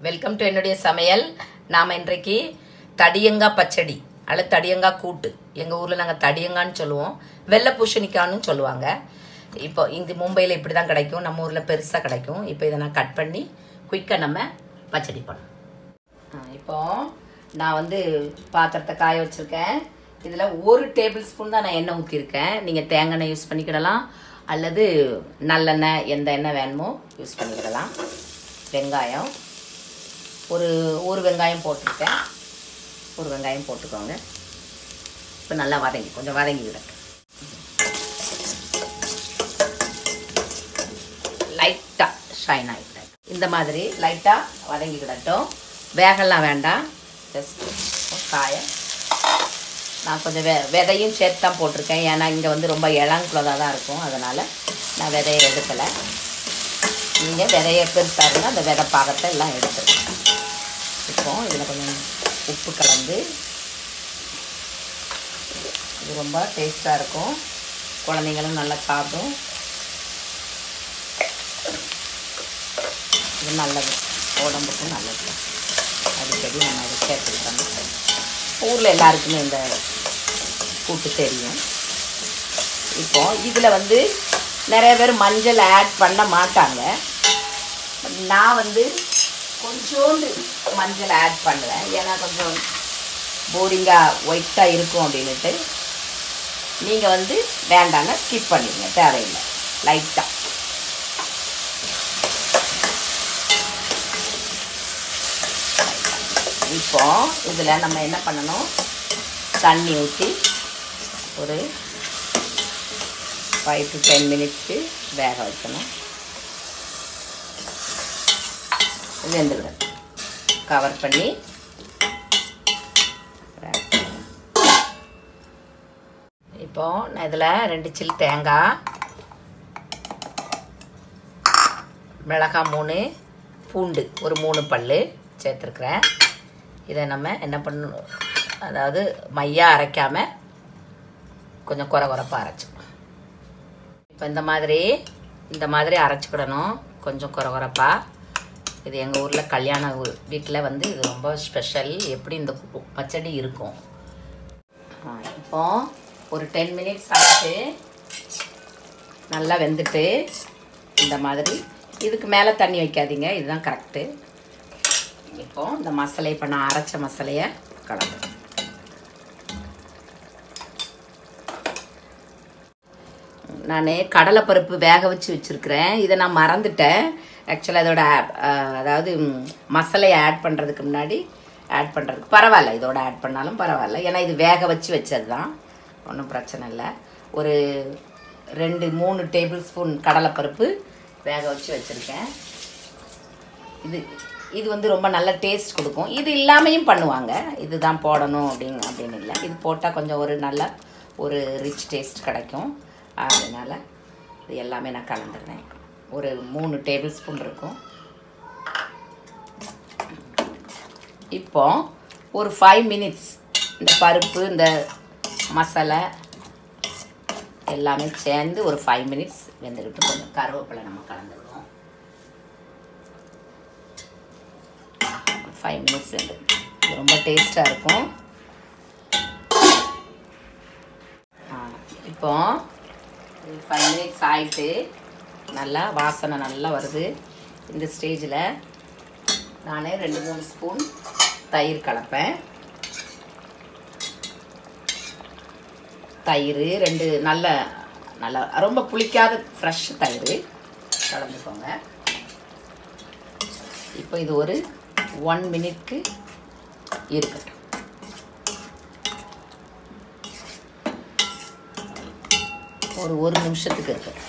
welcome to என்னுடைய சமையல் நாம் இன்றைக்கு தடியங்காய் பச்சடி அல்லது தடியங்காய் கூட்டு எங்கள் ஊரில் நாங்கள் தடியங்கான்னு சொல்லுவோம் வெள்ளை பூசணிக்கான்னு சொல்லுவாங்க இப்போ இந்த மும்பையில் இப்படி தான் கிடைக்கும் நம்ம ஊரில் பெருசாக கிடைக்கும் இப்போ இதை நான் கட் பண்ணி குயிக்காக நம்ம பச்சடி பண்ணோம் இப்போ நான் வந்து பாத்திரத்தை காய வச்சுருக்கேன் இதில் ஒரு டேபிள் ஸ்பூன் தான் நான் எண்ணெய் ஊற்றிருக்கேன் நீங்கள் தேங்காய் எண்ணெய் யூஸ் பண்ணிக்கிடலாம் அல்லது நல்லெண்ணெய் எந்த எண்ணெய் வேணுமோ யூஸ் பண்ணிக்கிடலாம் வெங்காயம் ஒரு ஒரு வெங்காயம் போட்டுக்கிட்டேன் ஒரு வெங்காயம் போட்டுக்கோங்க இப்போ நல்லா வதங்கி கொஞ்சம் வதங்கி விடட்டும் லைட்டாக ஷைன் ஆகிட்டேன் இந்த மாதிரி லைட்டாக வதங்கி கிடட்டும் வேகலாம் வேண்டாம் ஜஸ்ட் காய நான் கொஞ்சம் வெ விதையும் சேர்த்து தான் போட்டிருக்கேன் ஏன்னா இங்கே வந்து ரொம்ப இளங்குள்ளதாக தான் இருக்கும் அதனால் நான் விதையை எடுக்கலை நீங்கள் விதைய பெருசாக இருந்தால் அந்த விதை பாகத்தை எல்லாம் எடுத்துருக்கேன் இப்போ இதில் கொஞ்சம் உப்பு கலந்து இது ரொம்ப டேஸ்ட்டாக இருக்கும் குழந்தைங்களும் நல்லா சாப்பிடும் இது நல்லது உடம்புக்கும் நல்லது அடிக்கடி நம்ம இதை சேர்த்துக்கிறோம் ஊரில் எல்லாருக்குமே இந்த கூட்டு தெரியும் இப்போ இதில் வந்து நிறைய பேர் மஞ்சள் ஆட் பண்ண மாட்டாங்க நான் வந்து கொஞ்சோண்டு மஞ்சள் ஆட் பண்ணுவேன் ஏன்னா கொஞ்சம் போரிங்காக ஒயிட்டாக இருக்கும் அப்படின்ட்டு நீங்கள் வந்து வேண்டாங்க ஸ்கிப் பண்ணிடுங்க தேவையில்லை லைட்டாக இப்போ இதில் நம்ம என்ன பண்ணணும் தண்ணி ஊற்றி ஒரு ஃபைவ் டு டென் மினிட்ஸ்க்கு வேக வைக்கணும் வெந்துவிடும் கவர் பண்ணி இப்போ நான் இதில் ரெண்டு சில் தேங்காய் மிளகாய் மூணு பூண்டு ஒரு மூணு பல் சேர்த்துருக்குறேன் இதை நம்ம என்ன பண்ணணும் அதாவது மையாக அரைக்காமல் கொஞ்சம் குறை குறைப்பாக அரைச்சிக்கணும் இப்போ இந்த மாதிரி இந்த மாதிரி அரைச்சிக்கிடணும் கொஞ்சம் குறை குறைப்பாக இது எங்கள் ஊரில் கல்யாண வீட்டில் வந்து இது ரொம்ப ஸ்பெஷல் எப்படி இந்த பச்சடி இருக்கும் இப்போ ஒரு டென் மினிட்ஸ் ஆச்சு நல்லா வெந்துட்டு இந்த மாதிரி இதுக்கு மேலே தண்ணி வைக்காதீங்க இதுதான் கரெக்டு இப்போ இந்த மசாலை இப்போ நான் அரைச்ச மசாலையை கலந்து நான் கடலைப்பருப்பு வேக வச்சு வச்சுருக்கிறேன் இதை நான் மறந்துட்டேன் ஆக்சுவலாக இதோட அதாவது மசாலையை ஆட் பண்ணுறதுக்கு முன்னாடி ஆட் பண்ணுறதுக்கு பரவாயில்ல இதோட ஆட் பண்ணாலும் பரவாயில்ல ஏன்னா இது வேக வச்சு வச்சது தான் ஒன்றும் பிரச்சனை இல்லை ஒரு ரெண்டு மூணு டேபிள் ஸ்பூன் கடலைப்பருப்பு வேக வச்சு வச்சுருக்கேன் இது இது வந்து ரொம்ப நல்ல டேஸ்ட் கொடுக்கும் இது இல்லாமையும் பண்ணுவாங்க இதுதான் போடணும் அப்படிங்க அப்படின்னு இல்லை இது போட்டால் கொஞ்சம் ஒரு நல்ல ஒரு ரிச் டேஸ்ட் கிடைக்கும் அதனால் இது எல்லாமே நான் கலந்துருந்தேன் ஒரு மூணு டேபிள் ஸ்பூன் இருக்கும் இப்போ ஒரு ஃபைவ் மினிட்ஸ் இந்த பருப்பு இந்த மசாலா எல்லாமே சேர்ந்து ஒரு ஃபைவ் மினிட்ஸ் வெந்துக்கிட்டு கொஞ்சம் கருவேப்பிலை நம்ம கலந்துருவோம் ஃபைவ் மினிட்ஸ் வெந்து இது ரொம்ப டேஸ்ட்டாக இருக்கும் இப்போ ஃபைவ் மினிட்ஸ் ஆகிட்டு நல்லா வாசனை நல்லா வருது இந்த ஸ்டேஜில் நான் ரெண்டு மூணு ஸ்பூன் தயிர் கலப்பேன் தயிர் ரெண்டு நல்ல நல்ல ரொம்ப புளிக்காத ஃப்ரெஷ் தயிர் கலந்துக்கோங்க இப்போ இது ஒரு ஒன் மினிட்க்கு இருக்கட்டும் ஒரு ஒரு நிமிஷத்துக்கு இருக்கட்டும்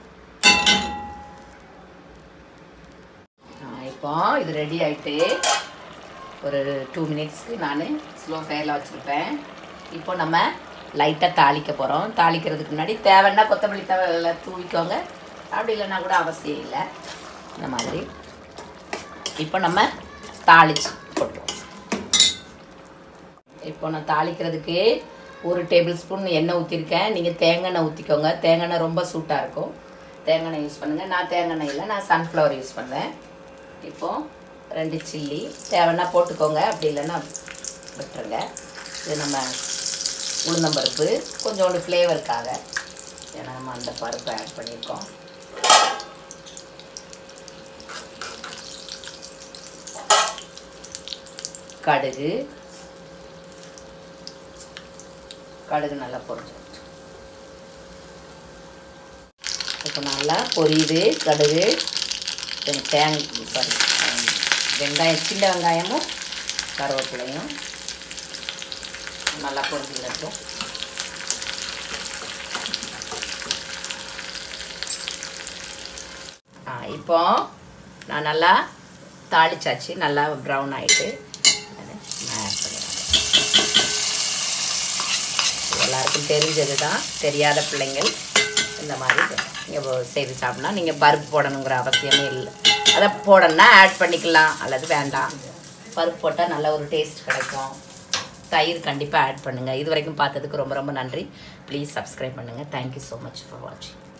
இப்போ இது ரெடி ஆகிட்டு ஒரு டூ மினிட்ஸ்க்கு நான் ஸ்லோ ஃபயரில் வச்சுருப்பேன் இப்போ நம்ம லைட்டாக தாளிக்க போகிறோம் தாளிக்கிறதுக்கு முன்னாடி தேவைன்னா கொத்தமல்லி தவலை தூவிக்கோங்க அப்படி இல்லைன்னா கூட அவசியம் இல்லை இந்த மாதிரி இப்போ நம்ம தாளிச்சு போட்டுருவோம் இப்போ நான் தாளிக்கிறதுக்கு ஒரு டேபிள் ஸ்பூன் எண்ணெய் ஊற்றிருக்கேன் நீங்கள் தேங்காய் எண்ணெய் ஊற்றிக்கோங்க தேங்காய் எண்ணெய் ரொம்ப சூட்டாக இருக்கும் தேங்காய் எண்ணெய் யூஸ் பண்ணுங்கள் நான் தேங்காய் எண்ணெய் இல்லை நான் சன்ஃப்ளவர் யூஸ் பண்ணுறேன் இப்போது ரெண்டு சில்லி தேவைன்னா போட்டுக்கோங்க அப்படி இல்லைன்னா விட்டுருங்க இது நம்ம உளுந்தம்பருப்பு கொஞ்சோண்டு ஃப்ளேவருக்காக ஏன்னா நம்ம அந்த பருப்பை ஆட் பண்ணியிருக்கோம் கடுகு கடுகு நல்லா பொரிஞ்சு இப்போ நல்லா பொரியுது கடுகு தென் தேங் சாரி வெங்காயம் சின்ன வெங்காயமும் கருவேப்பிலையும் நல்லா பொரிஞ்சுக்கிட்டோம் ஆ இப்போ நான் நல்லா தாளிச்சாச்சு நல்லா ப்ரௌன் ஆகிட்டு நான் ஆட் பண்ணிடுறேன் எல்லாருக்கும் தெரிஞ்சது தான் தெரியாத பிள்ளைங்கள் இந்த மாதிரி நீங்கள் செய்து சாப்பிட்னா நீங்கள் பருப்பு போடணுங்கிற அவசியமே இல்லை அதை போடணும்னா ஆட் பண்ணிக்கலாம் அல்லது வேண்டாம் பருப்பு போட்டால் நல்ல ஒரு டேஸ்ட் கிடைக்கும் தயிர் கண்டிப்பாக ஆட் பண்ணுங்கள் இது வரைக்கும் பார்த்ததுக்கு ரொம்ப ரொம்ப நன்றி ப்ளீஸ் சப்ஸ்கிரைப் பண்ணுங்கள் தேங்க்யூ ஸோ மச் ஃபார் வாட்சிங்